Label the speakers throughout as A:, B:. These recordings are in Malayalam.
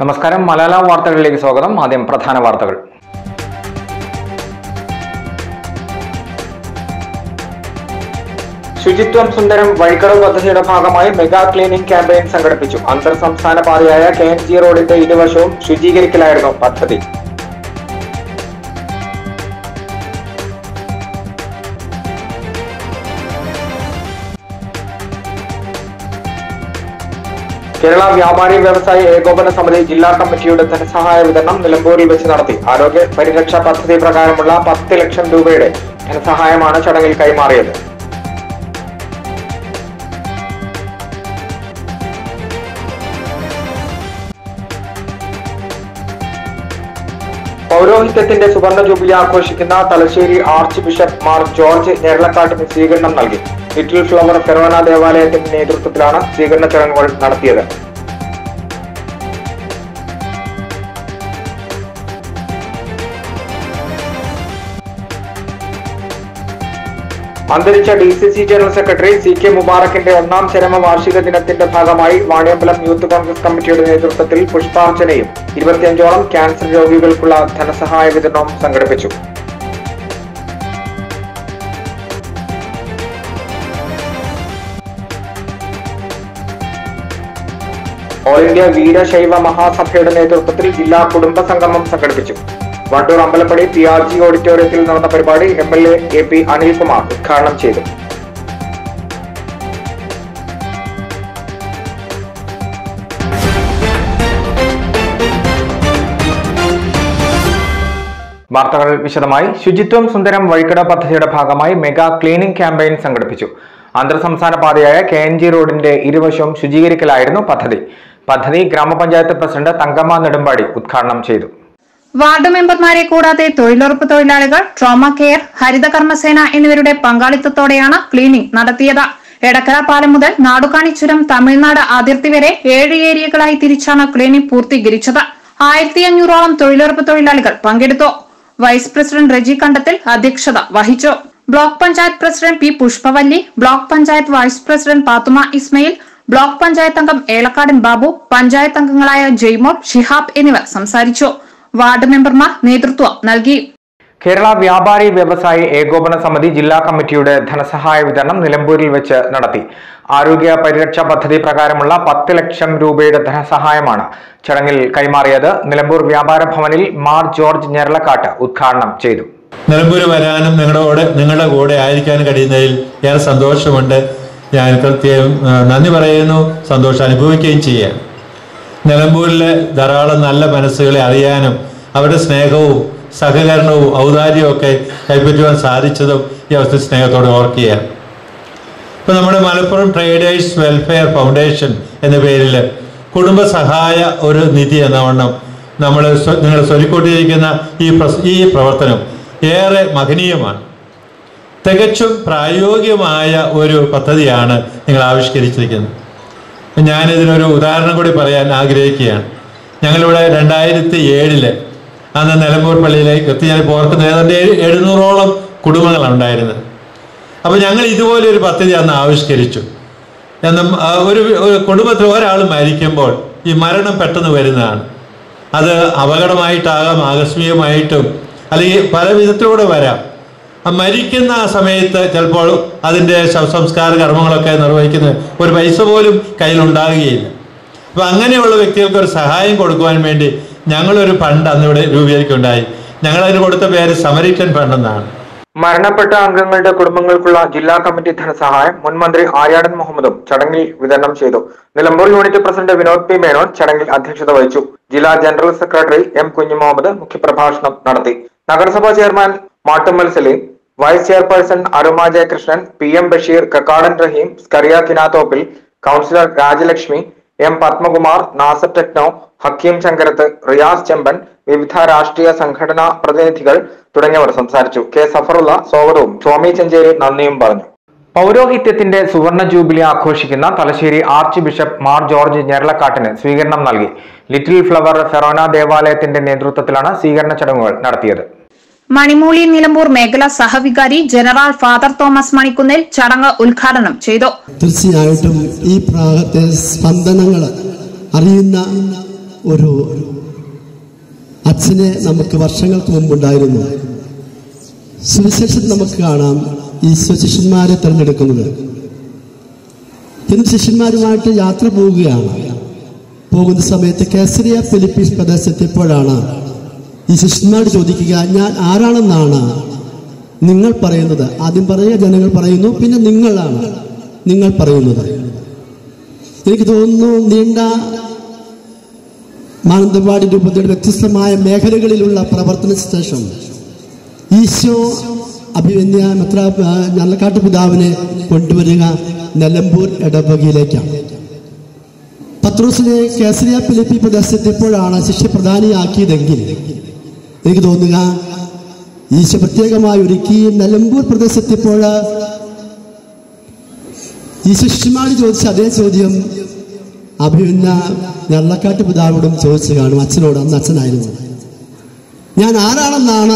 A: നമസ്കാരം മലയാളം വാർത്തകളിലേക്ക് സ്വാഗതം ആദ്യം പ്രധാന വാർത്തകൾ ശുചിത്വം സുന്ദരം വഴിക്കടവ് പദ്ധതിയുടെ ഭാഗമായി മെഗാ ക്ലീനിംഗ് ക്യാമ്പയിൻ സംഘടിപ്പിച്ചു അന്തർ സംസ്ഥാന പാതയായ കെ എൻ ജി റോഡിന്റെ ഇരുവശവും ശുചീകരിക്കലായിരുന്നു പദ്ധതി കേരള വ്യാപാരി വ്യവസായ ഏകോപന സമിതി ജില്ലാ കമ്മിറ്റിയുടെ ധനസഹായ വിതരണം നിലമ്പൂരിൽ വെച്ച് നടത്തി ആരോഗ്യ പരിരക്ഷാ പദ്ധതി പ്രകാരമുള്ള പത്ത് ലക്ഷം രൂപയുടെ ധനസഹായമാണ് ചടങ്ങിൽ കൈമാറിയത് പൗരോഹിത്യത്തിന്റെ സുവർണ ജൂബിലി ആഘോഷിക്കുന്ന തലശ്ശേരി ആർച്ച് ബിഷപ്പ് മാർ ജോർജ് ഞെരളക്കാട്ടിന് സ്വീകരണം നൽകി ലിറ്റിൽ ഫ്ലവർ ഫെറോന ദേവാലയത്തിന്റെ നേതൃത്വത്തിലാണ് സ്വീകരണ ചടങ്ങുകൾ നടത്തിയത് അന്തരിച്ച D C C general secretary C K മുബാറക്കിന്റെ ഒന്നാം ചരമ വാർഷിക ദിനത്തിന്റെ ഭാഗമായി വാണിയമ്പലം യൂത്ത് കോൺഗ്രസ് കമ്മിറ്റിയുടെ നേതൃത്വത്തിൽ പുഷ്പാർച്ചനയും ഇരുപത്തിയഞ്ചോളം ക്യാൻസർ രോഗികൾക്കുള്ള ധനസഹായ വിതരണവും സംഘടിപ്പിച്ചു ഓൾ ഇന്ത്യ വീരശൈവ മഹാസഭയുടെ നേതൃത്വത്തിൽ ജില്ലാ കുടുംബ സംഗമം സംഘടിപ്പിച്ചു Wandoor Ambalappadi P R G ഓഡിറ്റോറിയത്തിൽ നടന്ന പരിപാടി M L A A P Anilkumar ഉദ്ഘാടനം ചെയ്തു വാർത്തകൾ വിശദമായി ശുചിത്വം സുന്ദരം വഴിക്കട പദ്ധതിയുടെ ഭാഗമായി മെഗാ ക്ലീനിംഗ് ക്യാമ്പയിൻ സംഘടിപ്പിച്ചു അന്തർ സംസ്ഥാന പാതയായ കെ എൻ ജി റോഡിന്റെ ഇരുവശവും ശുചീകരിക്കലായിരുന്നു പദ്ധതി പദ്ധതി ഗ്രാമപഞ്ചായത്ത് പ്രസിഡന്റ് തങ്കമ്മ നെടുമ്പാടി ഉദ്ഘാടനം ചെയ്തു
B: വാർഡ് മെമ്പർമാരെ കൂടാതെ തൊഴിലുറപ്പ് തൊഴിലാളികൾ ട്രോമ കെയർ ഹരിത കർമ്മസേന എന്നിവരുടെ പങ്കാളിത്തത്തോടെയാണ് ക്ലീനിംഗ് നടത്തിയത് എടക്കര പാലം മുതൽ നാടുകാണി ചുരം തമിഴ്നാട് അതിർത്തി വരെ ഏഴ് ഏരിയകളായി തിരിച്ചാണ് ക്ലീനിംഗ് പൂർത്തീകരിച്ചത് ആയിരത്തി അഞ്ഞൂറോളം തൊഴിലുറപ്പ് തൊഴിലാളികൾ പങ്കെടുത്തു വൈസ് പ്രസിഡന്റ് റെജി കണ്ടത്തിൽ അധ്യക്ഷത വഹിച്ചു block panchayat president P Pushpavalli block panchayat vice president Pathuma Ismail block panchayat അംഗം ഏലക്കാടൻ ബാബു പഞ്ചായത്ത് അംഗങ്ങളായ ജയ്മോൾ ഷിഹാബ് എന്നിവർ സംസാരിച്ചു വാർഡ് മെമ്പർമാർ നേതൃത്വം നൽകി
A: കേരള വ്യാപാരി വ്യവസായി ഏകോപന സമിതി ജില്ലാ കമ്മിറ്റിയുടെ ധനസഹായ വിതരണം നിലമ്പൂരിൽ വെച്ച് നടത്തി ആരോഗ്യ പരിരക്ഷാ പദ്ധതി പ്രകാരമുള്ള പത്ത് ലക്ഷം രൂപയുടെ ധനസഹായമാണ് ചടങ്ങിൽ കൈമാറിയത് നിലമ്പൂർ വ്യാപാര ഭവനിൽ മാർ ജോർജ് ഞെരളക്കാട്ട് ഉദ്ഘാടനം ചെയ്തു
C: നിലമ്പൂർ വരാനും നിങ്ങളുടെ കൂടെ നിങ്ങളുടെ കൂടെ ആയിരിക്കാനും കഴിയുന്നതിൽ ഏറെ സന്തോഷമുണ്ട് ഞാൻ പ്രത്യേകം ആ, നന്ദി പറയുന്നു സന്തോഷം അനുഭവിക്കുകയും ചെയ്യാം നിലമ്പൂരിലെ ധാരാളം നല്ല മനസ്സുകളെ അറിയാനും അവരുടെ സ്നേഹവും സഹകരണവും ഔദാര്യവും ഒക്കെ കൈപ്പറ്റുവാൻ സാധിച്ചതും ഈ അവസ്ഥ സ്നേഹത്തോടെ ഓർക്കുകയാണ് ഇപ്പം നമ്മുടെ മലപ്പുറം ട്രേഡേഴ്സ് വെൽഫെയർ ഫൗണ്ടേഷൻ എന്ന പേരിൽ കുടുംബസഹായ ഒരു നിധി എന്ന വണ്ണം നമ്മൾ നിങ്ങൾ ചൊല്ലിക്കൊണ്ടിരിക്കുന്ന ഈ പ്രസ് ഈ പ്രവർത്തനം ഏറെ മഹനീയമാണ് തികച്ചും പ്രായോഗികമായ ഒരു പദ്ധതിയാണ് നിങ്ങൾ ആവിഷ്കരിച്ചിരിക്കുന്നത് ഞാനിതിനൊരു ഉദാഹരണം കൂടി പറയാൻ ആഗ്രഹിക്കുകയാണ് ഞങ്ങളിവിടെ രണ്ടായിരത്തി ഏഴില് അന്ന് നിലമ്പൂർ പള്ളിയിലേക്ക് എത്തി ഞാൻ ഓർക്കുന്ന ഏതാണ്ട് ഏഴ് എഴുന്നൂറോളം കുടുംബങ്ങളാണ് ഉണ്ടായിരുന്നത് അപ്പോൾ ഞങ്ങൾ ഇതുപോലെ ഒരു പദ്ധതി അന്ന് ആവിഷ്കരിച്ചു എന്നും ആ, ഒരു ഒരു കുടുംബത്തിൽ ഒരാൾ മരിക്കുമ്പോൾ ഈ മരണം പെട്ടെന്ന് വരുന്നതാണ് അത് അപകടമായിട്ടാകാം ആകസ്മികമായിട്ടും അല്ലെങ്കിൽ പല വിധത്തിലൂടെ വരാം ആ മരിക്കുന്ന ആ സമയത്ത് ചിലപ്പോൾ അതിൻ്റെ ശവസംസ്കാര കർമ്മങ്ങളൊക്കെ നിർവഹിക്കുന്ന ഒരു പൈസ പോലും കയ്യിലുണ്ടാകുകയില്ല അപ്പം അങ്ങനെയുള്ള വ്യക്തികൾക്ക് ഒരു സഹായം കൊടുക്കുവാൻ വേണ്ടി ഞങ്ങളൊരു ഫണ്ട് അന്നിവിടെ രൂപീകരിക്കുകയുണ്ടായി ഞങ്ങളതിന് കൊടുത്ത പേര് സമരീക്ഷൻ ഫണ്ട് എന്നാണ്
A: മരണപ്പെട്ട അംഗങ്ങളുടെ കുടുംബങ്ങൾക്കുള്ള ജില്ലാ കമ്മിറ്റി ധനസഹായം മുൻ മന്ത്രി ആര്യാടൻ മുഹമ്മദും ചടങ്ങിൽ വിതരണം ചെയ്തു Nilambur unit president Vinod P Menon ചടങ്ങിൽ അധ്യക്ഷത വഹിച്ചു ജില്ലാ ജനറൽ സെക്രട്ടറി എം കുഞ്ഞു മുഹമ്മദ് മുഖ്യപ്രഭാഷണം നടത്തി നഗരസഭാ chairman Mattummal Saleem vice chairperson Aruma Jayakrishnan P M Basheer Kakkadan Raheem Skaria Kinathoppil councillor Rajalakshmi M Padmakumar Nasar Techno Hakeem Sankarath Riyas Chemban വിവിധ രാഷ്ട്രീയ സംഘടനാ പ്രതിനിധികൾ തുടങ്ങിയവർ സംസാരിച്ചു കെ സഫറുള്ള സ്വാഗതവും ടോമി ചെഞ്ചേരി നന്ദിയും പറഞ്ഞു പൗരോഹിത്യത്തിന്റെ സുവർണ ജൂബിലി ആഘോഷിക്കുന്ന തലശ്ശേരി ആർച്ച് ബിഷപ്പ് മാർ ജോർജ് ഞെരളക്കാട്ടിന് സ്വീകരണം നൽകി ലിറ്റിൽ ഫ്ലവർ ഫെറോന ദേവാലയത്തിന്റെ നേതൃത്വത്തിലാണ് സ്വീകരണ ചടങ്ങുകൾ നടത്തിയത്
B: മണിമൂളി നിലമ്പൂർ മേഖലാ സഹവികാരി ജനറൽ ഫാദർ തോമസ് മണിക്കുന്നിൽ ചടങ്ങ് ഉദ്ഘാടനം ചെയ്തു
D: തീർച്ചയായിട്ടും ഈ പ്രാഗത്തെ സ്പന്ദനങ്ങൾ അറിയുന്ന ഒരു അച്ഛനെ നമുക്ക് വർഷങ്ങൾക്ക് മുമ്പുണ്ടായിരുന്നു സുവിശേഷത്തിൽ നമുക്ക് കാണാം ഈശോ ശിഷ്യന്മാരെ തിരഞ്ഞെടുക്കുന്നത് ഇന്ന് ശിഷ്യന്മാരുമായിട്ട് യാത്ര പോവുകയാണ് പോകുന്ന സമയത്ത് കേസരിയ ഫിലിപ്പീൻസ് പ്രദേശത്തെപ്പോഴാണ് ഈ ശിഷ്യന്മാരോട് ചോദിക്കുക ഞാൻ ആരാണെന്നാണ് നിങ്ങൾ പറയുന്നത് ആദ്യം പറയുക ജനങ്ങൾ പറയുന്നു പിന്നെ നിങ്ങളാണ് നിങ്ങൾ പറയുന്നത് എനിക്ക് തോന്നുന്നു നീണ്ട മാനന്തവാടി രൂപതയുടെ വ്യത്യസ്തമായ മേഖലകളിലുള്ള പ്രവർത്തന ശേഷം ഈശോ അഭിമന്യ മെത്ര ഞല്ലക്കാട്ട് പിതാവിനെ കൊണ്ടുവരിക നിലമ്പൂർ ഇടവകയിലേക്കാണ് പത്രോസിനെ കേസരിയ ഫിലിപ്പി പ്രദേശത്തെപ്പോഴാണ് ശിഷ്യ പ്രധാനിയാക്കിയതെങ്കിൽ എനിക്ക് തോന്നുക ഈശോ പ്രത്യേകമായി ഒരുക്കി നിലമ്പൂർ പ്രദേശത്തെപ്പോൾ ഈ ശിഷ്യന്മാര് ചോദിച്ച അതേ ചോദ്യം അഭിമന്യ ഞള്ളക്കാട്ട് പിതാവിനോടും ചോദിച്ചു കാണും അച്ഛനോട് അന്ന് അച്ഛനായിരുന്നു ഞാൻ ആരാണെന്നാണ്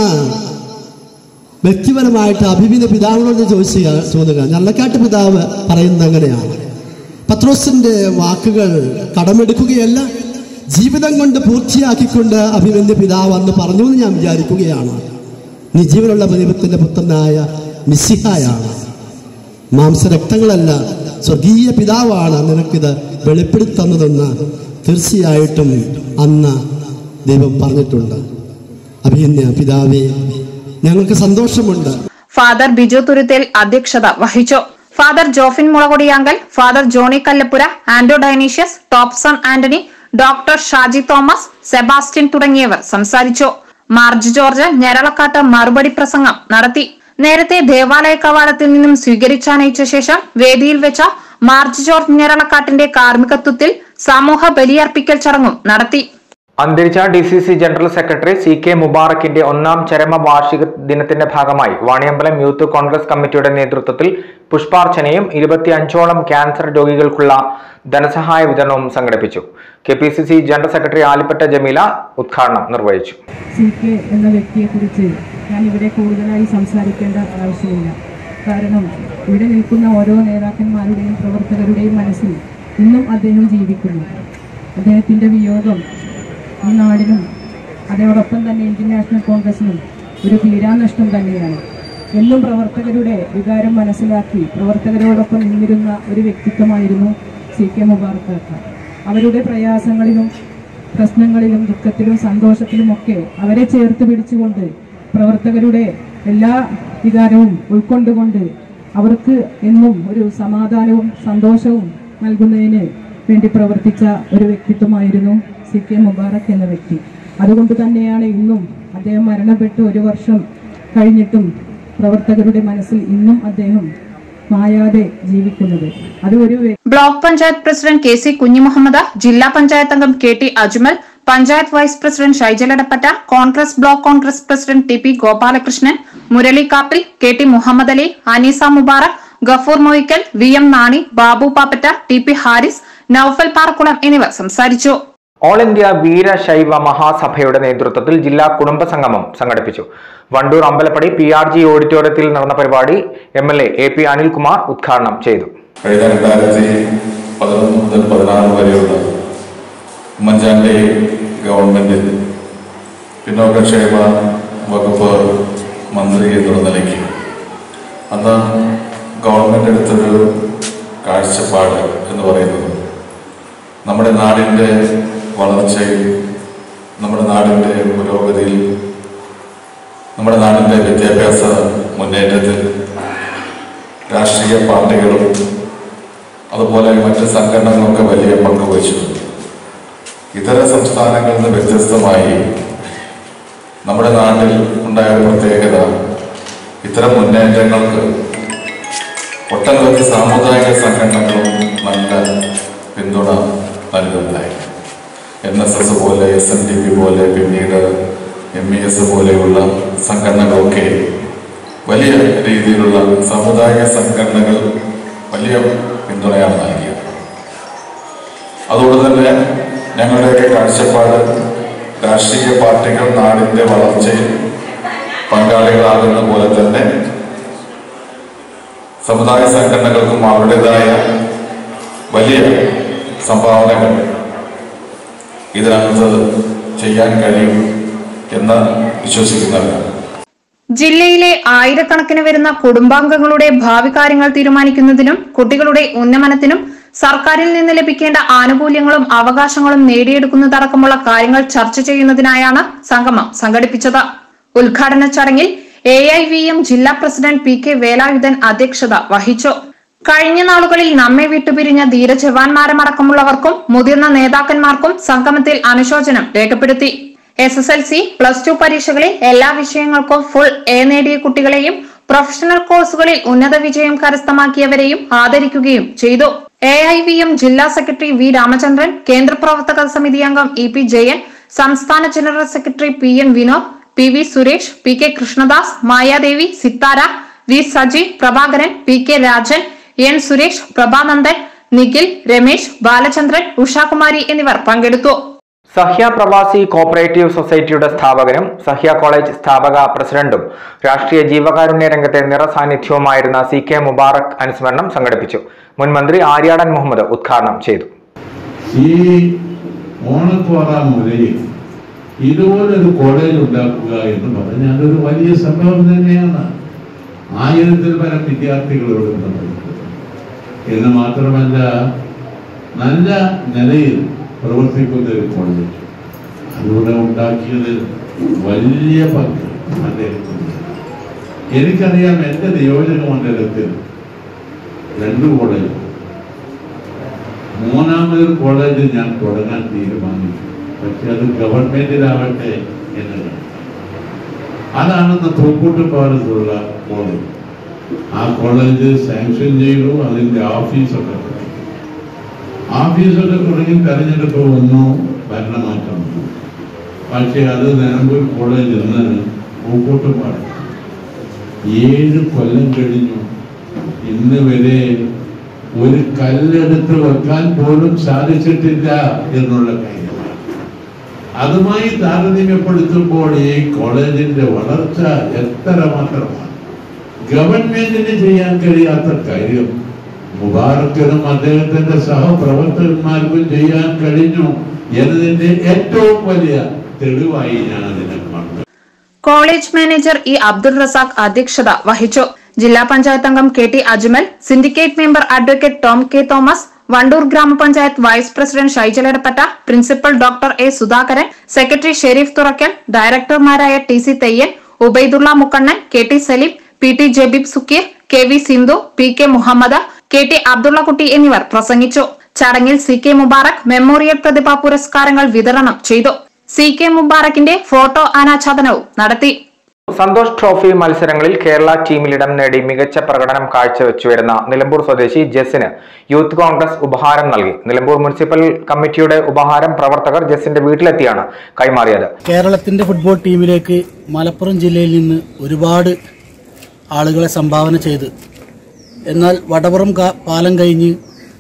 D: വ്യക്തിപരമായിട്ട് അഭിമന്യ പിതാവിനോട് ചോദിച്ചു തോന്നുക ഞള്ളക്കാട്ട് പിതാവ് പറയുന്നത് അങ്ങനെയാണ് പത്രോസിന്റെ വാക്കുകൾ കടമെടുക്കുകയല്ല ജീവിതം കൊണ്ട് പൂർത്തിയാക്കിക്കൊണ്ട് അഭിമന്യ പിതാവ് അന്ന് പറഞ്ഞു എന്ന് ഞാൻ വിചാരിക്കുകയാണ് നീ ജീവനുള്ള ദൈവത്തിന്റെ പുത്രനായ മിസിഹായാണ് മാംസരക്തങ്ങളല്ല സ്വർഗീയ പിതാവാണ് നിനക്കിത് വെളിപ്പെടുത്തുന്നതെന്ന് തീർച്ചയായിട്ടും അന്ന് ദൈവം പറഞ്ഞിട്ടുണ്ട് അഭിമന്യ പിതാവേ ഞങ്ങൾക്ക് സന്തോഷമുണ്ട്
B: ഫാദർ ബിജു തുരുത്തേൽ അധ്യക്ഷത വഹിച്ചു father Jophin Mulakodiyankal father Johny Kallappura Ando Dionysius Topson Antony doctor Shaji Thomas Sebastian തുടങ്ങിയവർ സംസാരിച്ചു മാർജ് ജോർജ് ഞരളക്കാട്ട് മറുപടി പ്രസംഗം നടത്തി നേരത്തെ ദേവാലയ കവാടത്തിൽ നിന്നും സ്വീകരിച്ചാനയിച്ച ശേഷം വേദിയിൽ വെച്ച മാർജ് ജോർജ് ഞരളക്കാട്ടിന്റെ കാർമ്മികത്വത്തിൽ സമൂഹ ബലിയർപ്പിക്കൽ ചടങ്ങും നടത്തി
A: അന്തരിച്ച D C C general secretary C K മുബാറക്കിന്റെ ഒന്നാം ചരമ വാർഷിക ദിനത്തിന്റെ ഭാഗമായി വാണിയമ്പലം യൂത്ത് കോൺഗ്രസ് കമ്മിറ്റിയുടെ നേതൃത്വത്തിൽ പുഷ്പാർച്ചനയും ഇരുപത്തിയഞ്ചോളം ക്യാൻസർ രോഗികൾക്കുള്ള ധനസഹായ വിതരണവും സംഘടിപ്പിച്ചു K P C C general secretary Alippatta Jameela ഉദ്ഘാടനം നിർവഹിച്ചു
E: സി കെ എന്ന വ്യക്തിയെക്കുറിച്ച് ഞാൻ ഇവിടെ കൂടുതലായി സംസാരിക്കേണ്ട ആവശ്യമില്ല കാരണം ഇവിടെ നിൽക്കുന്ന ഓരോ നേതാക്കന്മാരുടെയും പ്രവർത്തകരുടെയും മനസ്സിൽ ഇന്നും അദ്ദേഹം ജീവിക്കുന്നു അദ്ദേഹത്തിൻ്റെ വിയോഗം ഈ നാടിനും അതോടൊപ്പം തന്നെ ഇന്ത്യൻ നാഷണൽ കോൺഗ്രസിനും ഒരു തീരാനഷ്ടം തന്നെയാണ് എന്നും പ്രവർത്തകരുടെ വികാരം മനസ്സിലാക്കി പ്രവർത്തകരോടൊപ്പം നിന്നിരുന്ന ഒരു വ്യക്തിത്വമായിരുന്നു സി കെ മുബാറക്ക് കാക്ക. അവരുടെ പ്രയാസങ്ങളിലും പ്രശ്നങ്ങളിലും ദുഃഖത്തിലും സന്തോഷത്തിലുമൊക്കെ അവരെ ചേർത്ത് പിടിച്ചുകൊണ്ട് പ്രവർത്തകരുടെ എല്ലാ വികാരവും ഉൾക്കൊണ്ടുകൊണ്ട് അവർക്ക് എന്നും ഒരു സമാധാനവും സന്തോഷവും നൽകുന്നതിന് വേണ്ടി പ്രവർത്തിച്ച ഒരു വ്യക്തിത്വമായിരുന്നു സി കെ മുബാറക് എന്ന വ്യക്തി അതുകൊണ്ട് തന്നെയാണ് ഇന്നും അദ്ദേഹം മരണപ്പെട്ട് ഒരു വർഷം കഴിഞ്ഞിട്ടും പ്രവർത്തകരുടെ മനസ്സിൽ ഇന്നും അദ്ദേഹം മായാതെ ജീവിക്കുന്നത് അത് ഒരു വ്യ-
B: block panchayat president K C Kunhimuhammad ജില്ലാ പഞ്ചായത്ത് അംഗം K T Ajmal panchayat vice president Shaijaladappatta Congress block Congress president T P Gopalakrishnan Murali Kappil K T Muhammad Ali Aneesa Mubarak Gafoor Moykkal V M Nani Babu Pappatta T P Haris Noufal Parakkulam എന്നിവർ സംസാരിച്ചു
A: ഓൾ ഇന്ത്യ വീരശൈവ മഹാസഭയുടെ നേതൃത്വത്തിൽ ജില്ലാ കുടുംബ സംഗമം സംഘടിപ്പിച്ചു Wandoor Ambalappadi P R G ഓഡിറ്റോറിയത്തിൽ നടന്ന പരിപാടി M L A A P Anilkumar ഉദ്ഘാടനം ചെയ്തു
F: കഴിഞ്ഞ രണ്ടായിരത്തി പതിനൊന്ന് മുതൽ പതിനാറ് വരെയുള്ള ഉമ്മൻചാണ്ടി ഗവൺമെന്റിൽ പിന്നോക്കക്ഷേമ വകുപ്പ് മന്ത്രി എന്നുള്ള നിലയ്ക്ക് അന്ന് ഗവൺമെന്റ് എടുത്തൊരു കാഴ്ചപ്പാട് എന്ന് പറയുന്നത് നമ്മുടെ നാടിൻ്റെ വളർച്ചയിൽ നമ്മുടെ നാടിൻ്റെ പുരോഗതിയിൽ നമ്മുടെ നാടിൻ്റെ വിദ്യാഭ്യാസ മുന്നേറ്റത്തിൽ രാഷ്ട്രീയ പാർട്ടികളും അതുപോലെ മറ്റ് സംഘടനകളൊക്കെ വലിയ പങ്ക് വഹിച്ചിട്ടുണ്ട് ഇതര സംസ്ഥാനങ്ങളിൽ നിന്ന് വ്യത്യസ്തമായി നമ്മുടെ നാട്ടിൽ ഉണ്ടായ ഒരു പ്രത്യേകത ഇത്തരം മുന്നേറ്റങ്ങൾക്ക് ഒട്ടനവധി സാമുദായിക സംഘടനകളും നല്ല പിന്തുണ നൽകുന്നതായി എൻ എസ് എസ് പോലെ എസ് എൻ ഡി പി പോലെ പിന്നീട് എം ഇ എസ് പോലെയുള്ള സംഘടനകളൊക്കെ വലിയ രീതിയിലുള്ള സാമുദായിക സംഘടനകൾ വലിയ പിന്തുണയാണ് നൽകിയത് അതുകൊണ്ട് തന്നെ ഞങ്ങളുടെയൊക്കെ കാഴ്ചപ്പാട് രാഷ്ട്രീയ പാർട്ടികൾ നാടിന്റെ വളർച്ചയിൽ പങ്കാളികളാകുന്ന പോലെ തന്നെ സമുദായ സംഘടനകൾക്കും അവരുടേതായ വലിയ സംഭാവനകൾ ഇതിനകത്ത് ചെയ്യാൻ കഴിയും എന്ന് വിശ്വസിക്കുന്നവരാണ്
B: ജില്ലയിലെ ആയിരക്കണക്കിന് വരുന്ന കുടുംബാംഗങ്ങളുടെ ഭാവി കാര്യങ്ങൾ തീരുമാനിക്കുന്നതിനും കുട്ടികളുടെ ഉന്നമനത്തിനും സർക്കാരിൽ നിന്ന് ലഭിക്കേണ്ട ആനുകൂല്യങ്ങളും അവകാശങ്ങളും നേടിയെടുക്കുന്നതടക്കമുള്ള കാര്യങ്ങൾ ചർച്ച ചെയ്യുന്നതിനായാണ് സംഗമം സംഘടിപ്പിച്ചത് ഉദ്ഘാടന ചടങ്ങിൽ എ ഐ വി എം ജില്ലാ പ്രസിഡന്റ് പി കെ വേലായുധൻ അധ്യക്ഷത വഹിച്ചു കഴിഞ്ഞ നാളുകളിൽ നമ്മെ വിട്ടുപിരിഞ്ഞ ധീരജവാന്മാരമടക്കമുള്ളവർക്കും മുതിർന്ന നേതാക്കന്മാർക്കും സംഗമത്തിൽ അനുശോചനം രേഖപ്പെടുത്തി S S L C plus two പരീക്ഷകളിൽ എല്ലാ വിഷയങ്ങൾക്കും ഫുൾ എ നേടിയ കുട്ടികളെയും പ്രൊഫഷണൽ കോഴ്സുകളിൽ ഉന്നത വിജയം കരസ്ഥമാക്കിയവരെയും ആദരിക്കുകയും ചെയ്തു എ ഐ വി എം ജില്ലാ സെക്രട്ടറി വി രാമചന്ദ്രൻ കേന്ദ്ര പ്രവർത്തക സമിതി അംഗം ഇ പി ജയൻ സംസ്ഥാന general secretary P N Vinod P V Suresh P K Krishnadas Mayadevi Sithara V Saji Prabhakaran P K Rajan N Suresh Prabhanandan Nikhil Ramesh Balachandran Ushakumari എന്നിവർ പങ്കെടുത്തു
A: സഹ്യ പ്രവാസി കോപ്പറേറ്റീവ് സൊസൈറ്റിയുടെ സ്ഥാപകനും സഹ്യ കോളേജ് സ്ഥാപക പ്രസിഡന്റും രാഷ്ട്രീയ ജീവകാരുണ്യ രംഗത്തെ നിറസാന്നിധ്യവുമായിരുന്ന സി കെ മുബാറക് അനുസ്മരണം സംഘടിപ്പിച്ചു മുൻ മന്ത്രി ആര്യാടൻ മുഹമ്മദ് ഉദ്ഘാടനം ചെയ്തു
G: ഈ ഓണത്തോറ മുലയിൽ ഇതുപോലൊരു കോളേജ് ഉണ്ടാക്കുക എന്ന് പറഞ്ഞാൽ ഒരു വലിയ സംഭവം തന്നെയാണ് ആയിരത്തിൽ പരം വിദ്യാർത്ഥികളോട് പങ്കെടുക്കുന്നത് എന്ന് മാത്രമല്ല നല്ല നിലയിൽ പ്രവർത്തിക്കുന്ന ഒരു കോളേജ് അതിലൂടെ ഉണ്ടാക്കിയതിൽ വലിയ പങ്ക് അദ്ദേഹത്തിന് എനിക്കറിയാം എൻ്റെ നിയോജക മണ്ഡലത്തിൽ രണ്ട് കോളേജ് മൂന്നാമതൊരു കോളേജ് ഞാൻ തുടങ്ങാൻ തീരുമാനിച്ചു പക്ഷെ അത് ഗവൺമെന്റിലാവട്ടെ എന്നതാണ് അതാണെന്ന് തൂക്കൂട്ടുപാടത്തുള്ള കോളേജ് ആ കോളേജ് സാങ്ഷൻ ചെയ്തു അതിന്റെ ഓഫീസൊക്കെ തുടങ്ങി. ഓഫീസൊക്കെ തുടങ്ങി തെരഞ്ഞെടുപ്പ് വന്നു ഭരണമാറ്റം വന്നു പക്ഷെ അത് നിലമ്പൂർ കോളേജ് ഇന്ന് പൂക്കോട്ടുപാട് ഏഴ് കൊല്ലം കഴിഞ്ഞു ഇന്ന് വരെ ഒരു കല്ലെടുത്ത് വെക്കാൻ പോലും സാധിച്ചിട്ടില്ല എന്നുള്ള കാര്യമാണ് അതുമായി താരതമ്യപ്പെടുത്തുമ്പോൾ ഈ കോളേജിന്റെ വളർച്ച എത്ര മാത്രമാണ് ഗവൺമെന്റിന് ചെയ്യാൻ കഴിയാത്ത കാര്യം മുബാറക്കിനും അദ്ദേഹത്തിന്റെ സഹപ്രവർത്തകന്മാർക്കും ചെയ്യാൻ കഴിഞ്ഞു എന്നതിന്റെ ഏറ്റവും വലിയ തെളിവായി ഞാൻ അതിനെ കാണുന്നു
B: college manager E Abdul Razak അധ്യക്ഷത വഹിച്ചു ജില്ലാ പഞ്ചായത്ത് അംഗം K T Ajmal syndicate member advocate Tom K Thomas Wandoor ഗ്രാമപഞ്ചായത്ത് vice president Shaijaladappatta principal doctor A Sudhakaran secretary Shareef Thurakkal ഡയറക്ടർമാരായ T C Theyyan Ubaidulla Mukkannan K T Saleem P T Jabeeb Sukkeer K V Sindhu P K Muhammad K T Abdullakutty എന്നിവർ പ്രസംഗിച്ചു ചടങ്ങിൽ സി കെ മുബാറക് മെമ്മോറിയൽ പ്രതിഭാ പുരസ്കാരങ്ങൾ വിതരണം ചെയ്തു സി കെ മുബാറക്കിന്റെ ഫോട്ടോ അനാച്ഛാദനവും നടത്തി
A: സന്തോഷ് ട്രോഫി മത്സരങ്ങളിൽ കേരള ടീമിൽ ഇടം നേടി മികച്ച പ്രകടനം കാഴ്ചവെച്ചു വരുന്ന നിലമ്പൂർ സ്വദേശി ജെസിന് യൂത്ത് കോൺഗ്രസ് ഉപഹാരം നൽകി നിലമ്പൂർ മുനിസിപ്പൽ കമ്മിറ്റിയുടെ ഉപഹാരം പ്രവർത്തകർ ജെസിന്റെ വീട്ടിലെത്തിയാണ് കൈമാറിയത്
H: കേരളത്തിൻ്റെ ഫുട്ബോൾ ടീമിലേക്ക് മലപ്പുറം ജില്ലയിൽ നിന്ന് ഒരുപാട് ആളുകളെ സംഭാവന ചെയ്ത് എന്നാൽ വടവറം കാ- പാലം കഴിഞ്ഞ്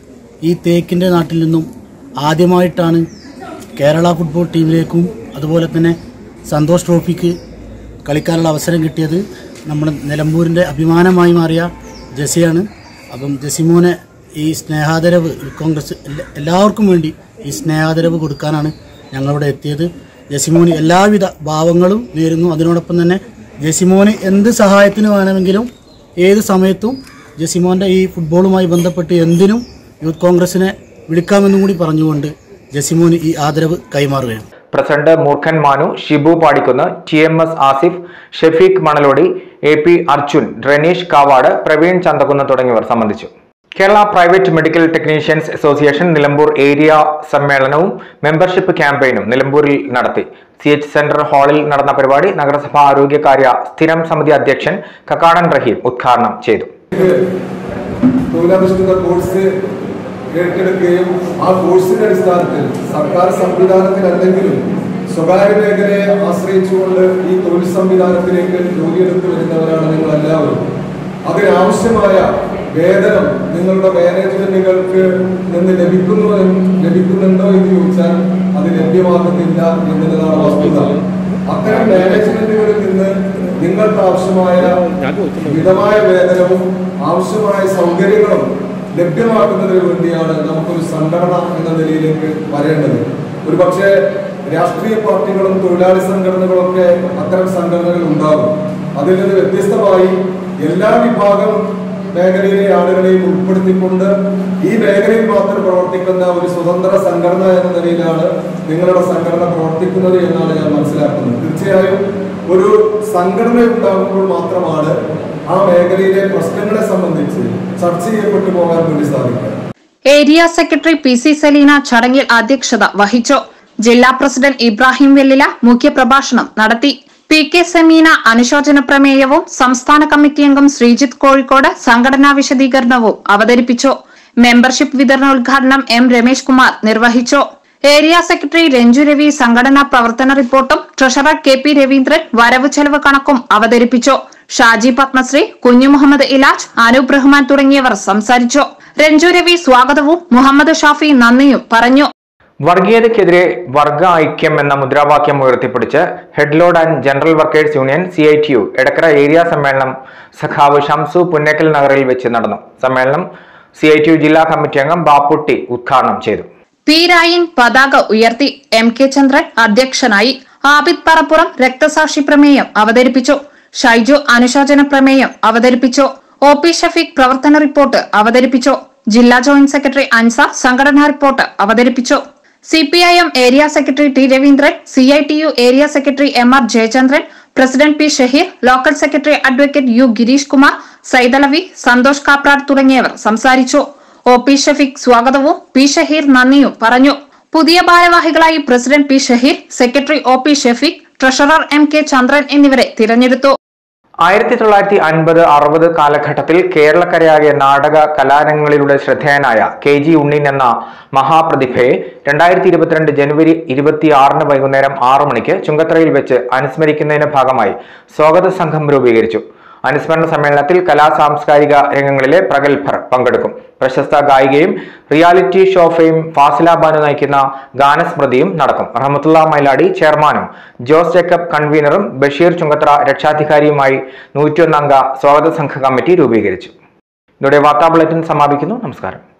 H: ഈ തേക്കിൻ്റെ നാട്ടിൽ നിന്നും ആദ്യമായിട്ടാണ് കേരള ഫുട്ബോൾ ടീമിലേക്കും അതുപോലെ തന്നെ സന്തോഷ് ട്രോഫിക്ക് കളിക്കാനുള്ള അവസരം കിട്ടിയത് നമ്മുടെ നിലമ്പൂരിൻ്റെ അഭിമാനമായി മാറിയ ജെസിയാണ് അപ്പം ജെസിമോനെ ഈ സ്നേഹാദരവ് കോൺഗ്രസ് എല്ലാ- എല്ലാവർക്കും വേണ്ടി ഈ സ്നേഹാദരവ് കൊടുക്കാനാണ് ഞങ്ങളിവിടെ എത്തിയത് ജെസിമോന് എല്ലാവിധ ഭാവങ്ങളും നേരുന്നു അതിനോടൊപ്പം തന്നെ ജെസിമോന് എന്ത് സഹായത്തിന് വേണമെങ്കിലും ഏത് സമയത്തും ജെസിമോൻ്റെ ഈ ഫുട്ബോളുമായി ബന്ധപ്പെട്ട് എന്തിനും യൂത്ത് കോൺഗ്രസിനെ വിളിക്കാമെന്നും കൂടി പറഞ്ഞുകൊണ്ട് ജെസിമോന് ഈ ആദരവ് കൈമാറുകയാണ്
A: president Moorkhan Manu Shibu Padikkunnu T M S Asif Shafeeq Manalodi A P Arjun Raneesh Kavad Praveen Chanthakunnu തുടങ്ങിയവർ സംബന്ധിച്ചു Kerala private medical technicians association Nilambur area സമ്മേളനവും മെമ്പർഷിപ്പ് ക്യാമ്പയിനും നിലമ്പൂരിൽ നടത്തി സി എച്ച് സെന്റർ ഹാളിൽ നടന്ന പരിപാടി നഗരസഭാ ആരോഗ്യകാര്യ സ്ഥിരം സമിതി അധ്യക്ഷൻ കക്കാടൻ റഹീം ഉദ്ഘാടനം ചെയ്തു
I: തൊഴിലധിഷ്ഠിത കോഴ്സ് ഏറ്റെടുക്കുകയും ആ കോഴ്സിന്റെ അടിസ്ഥാനത്തിൽ സർക്കാർ സംവിധാനത്തിലല്ലെങ്കിലും സ്വകാര്യ മേഖലയെ ആശ്രയിച്ചുകൊണ്ട് ഈ തൊഴിൽ സംവിധാനത്തിലേക്ക് ജോലിയെടുത്ത് വരുന്നവരാണ് നിങ്ങൾ എല്ലാവരും അതിനാവശ്യമായ വേതനം നിങ്ങളുടെ മാനേജ്മെന്റുകൾക്ക് നിന്ന് ലഭിക്കുന്നു ലഭിക്കുന്നുണ്ടോ എന്ന് ചോദിച്ചാൽ അത് ലഭ്യമാകുന്നില്ല എന്നുള്ളതാണ് വസ്തുത അത്തരം മാനേജ്മെന്റുകളിൽ നിന്ന് നിങ്ങൾക്ക് ആവശ്യമായ മിതമായ വേതനവും ആവശ്യമായ സൗകര്യങ്ങളും ലഭ്യമാക്കുന്നതിന് വേണ്ടിയാണ് നമുക്കൊരു സംഘടന എന്ന നിലയിലേക്ക് വരേണ്ടത് ഒരുപക്ഷെ രാഷ്ട്രീയ പാർട്ടികളും തൊഴിലാളി സംഘടനകളൊക്കെ അത്തരം സംഘടനകൾ ഉണ്ടാകും അതിൽ നിന്ന് വ്യത്യസ്തമായി എല്ലാ വിഭാഗം മേഖലയിലെ ആളുകളെയും ഉൾപ്പെടുത്തിക്കൊണ്ട് ഈ മേഖലയിൽ മാത്രം പ്രവർത്തിക്കുന്ന ഒരു സ്വതന്ത്ര സംഘടന എന്ന നിലയിലാണ് നിങ്ങളുടെ സംഘടന പ്രവർത്തിക്കുന്നത് എന്നാണ് ഞാൻ മനസ്സിലാക്കുന്നത് തീർച്ചയായും ഒരു സംഘടന ഉണ്ടാകുമ്പോൾ മാത്രമാണ് ആ മേഖലയിലെ പ്രശ്നങ്ങളെ സംബന്ധിച്ച് ചർച്ച ചെയ്യപ്പെട്ടു പോകാൻ വേണ്ടി സാധിക്കുക
B: area secretary P C Saleena ചടങ്ങിൽ അധ്യക്ഷത വഹിച്ചു ജില്ലാ പ്രസിഡന്റ് ഇബ്രാഹിം വെല്ലില മുഖ്യപ്രഭാഷണം നടത്തി പി കെ സമീന അനുശോചന പ്രമേയവും സംസ്ഥാന കമ്മിറ്റി അംഗം ശ്രീജിത്ത് കോഴിക്കോട് സംഘടനാ വിശദീകരണവും അവതരിപ്പിച്ചു മെമ്പർഷിപ്പ് വിതരണോദ്ഘാടനം എം രമേശ് കുമാർ നിർവഹിച്ചു ഏരിയ സെക്രട്ടറി രഞ്ജു രവി സംഘടനാ പ്രവർത്തന റിപ്പോർട്ടും ട്രഷറർ കെ പി രവീന്ദ്രൻ വരവ് ചെലവ് കണക്കും അവതരിപ്പിച്ചു ഷാജി പത്മശ്രീ കുഞ്ഞു മുഹമ്മദ് ഇലാജ് അനൂപ് റഹ്മാൻ തുടങ്ങിയവർ സംസാരിച്ചു രഞ്ജു രവി സ്വാഗതവും മുഹമ്മദ് ഷാഫി നന്ദിയും പറഞ്ഞു
A: വർഗീയതയ്ക്കെതിരെ വർഗ ഐക്യം എന്ന മുദ്രാവാക്യം ഉയർത്തിപ്പിടിച്ച് headload and general workers union C I T U Edakkara area സമ്മേളനം സഖാവ് ഷംസു പുന്നക്കൽ നഗറിൽ വെച്ച് നടന്നു സമ്മേളനം സി ഐ ടി യു ജില്ലാ കമ്മിറ്റി അംഗം ബാപ്പുട്ടി ഉദ്ഘാടനം ചെയ്തു
B: പി രായൻ പതാക ഉയർത്തി എം കെ ചന്ദ്രൻ അധ്യക്ഷനായി ആബിദ് പറപ്പുറം രക്തസാക്ഷി പ്രമേയം അവതരിപ്പിച്ചു ഷൈജു അനുശോചന പ്രമേയം അവതരിപ്പിച്ചു ഒ പി ഷഫീഖ് പ്രവർത്തന റിപ്പോർട്ട് അവതരിപ്പിച്ചു ജില്ലാ ജോയിന്റ് സെക്രട്ടറി അൻസാർ സംഘടനാ റിപ്പോർട്ട് അവതരിപ്പിച്ചു C P I M area secretary T Raveendran C I T U area secretary M R Jayachandran president P Shaheer local secretary advocate U Girish Kumar Saithalavi Santhosh Kaprad തുടങ്ങിയവർ സംസാരിച്ചു ഒ പി ഷഫീഖ് സ്വാഗതവും പി ഷഹീർ നന്ദിയും പറഞ്ഞു പുതിയ ഭാരവാഹികളായി president P Shaheer secretary O P Shafeeq treasurer M K Chandran എന്നിവരെ തിരഞ്ഞെടുത്തു
A: ആയിരത്തി തൊള്ളായിരത്തി അൻപത് അറുപത് കാലഘട്ടത്തിൽ കേരളക്കരയാകെ നാടക കലാരംഗങ്ങളിലൂടെ ശ്രദ്ധേയനായ കെ ജി ഉണ്ണീൻ എന്ന മഹാപ്രതിഭയെ രണ്ടായിരത്തി ഇരുപത്തിരണ്ട് ജനുവരി ഇരുപത്തിയാറിന് വൈകുന്നേരം ആറു മണിക്ക് ചുങ്കത്തറയിൽ വെച്ച് അനുസ്മരിക്കുന്നതിന്റെ ഭാഗമായി സ്വാഗത സംഘം രൂപീകരിച്ചു അനുസ്മരണ സമ്മേളനത്തിൽ കലാ സാംസ്കാരിക രംഗങ്ങളിലെ പ്രഗത്ഭർ പങ്കെടുക്കും പ്രശസ്ത ഗായികയും reality show fame Fasila Banu നയിക്കുന്ന ഗാനസ്മൃതിയും നടക്കും റഹമത്തുള്ള മൈലാടി ചെയർമാനും ജോസ് ജേക്കബ് കൺവീനറും ബഷീർ ചുങ്കത്ര രക്ഷാധികാരിയുമായി നൂറ്റിയൊന്നംഗ സ്വാഗത സംഘ കമ്മിറ്റി രൂപീകരിച്ചു ഇതോടെ വാർത്താ ബുള്ളറ്റിൻ സമാപിക്കുന്നു നമസ്കാരം